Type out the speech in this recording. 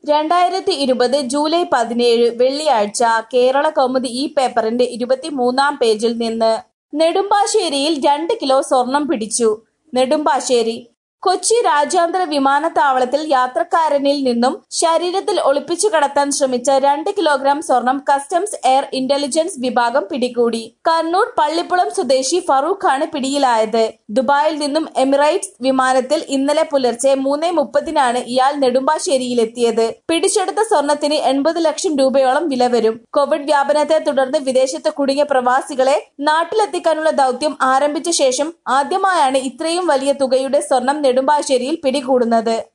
രണ്ടായിരത്തി ഇരുപത് ജൂലൈ പതിനേഴ് വെള്ളിയാഴ്ച കേരള കൗമുദി ഈ പേപ്പറിന്റെ ഇരുപത്തിമൂന്നാം പേജിൽ നിന്ന് നെടുമ്പാശ്ശേരിയിൽ രണ്ട് കിലോ സ്വർണം പിടിച്ചു നെടുമ്പാശ്ശേരി കൊച്ചി രാജ്യാന്തര വിമാനത്താവളത്തിൽ യാത്രക്കാരനിൽ നിന്നും ശരീരത്തിൽ ഒളിപ്പിച്ചു കടത്താൻ ശ്രമിച്ച രണ്ട് കിലോഗ്രാം സ്വർണം കസ്റ്റംസ് എയർ ഇന്റലിജൻസ് വിഭാഗം പിടികൂടി കണ്ണൂർ പള്ളിപ്പുളം സ്വദേശി ഫറൂഖാണ് പിടിയിലായത് ദുബായിൽ നിന്നും എമിറേറ്റ്സ് വിമാനത്തിൽ ഇന്നലെ പുലർച്ചെ മൂന്ന് മുപ്പതിനാണ് ഇയാൾ നെടുമ്പാശ്ശേരിയിലെത്തിയത് പിടിച്ചെടുത്ത സ്വർണത്തിന് എൺപത് ലക്ഷം രൂപയോളം വില വരും കോവിഡ് വ്യാപനത്തെ തുടർന്ന് വിദേശത്ത് കുടുങ്ങിയ പ്രവാസികളെ നാട്ടിലെത്തിക്കാനുള്ള ദൗത്യം ആരംഭിച്ച ശേഷം ആദ്യമായാണ് ഇത്രയും വലിയ തുകയുടെ സ്വർണം നെടുമ്പാശ്ശേരിയിൽ പിടികൂടുന്നത്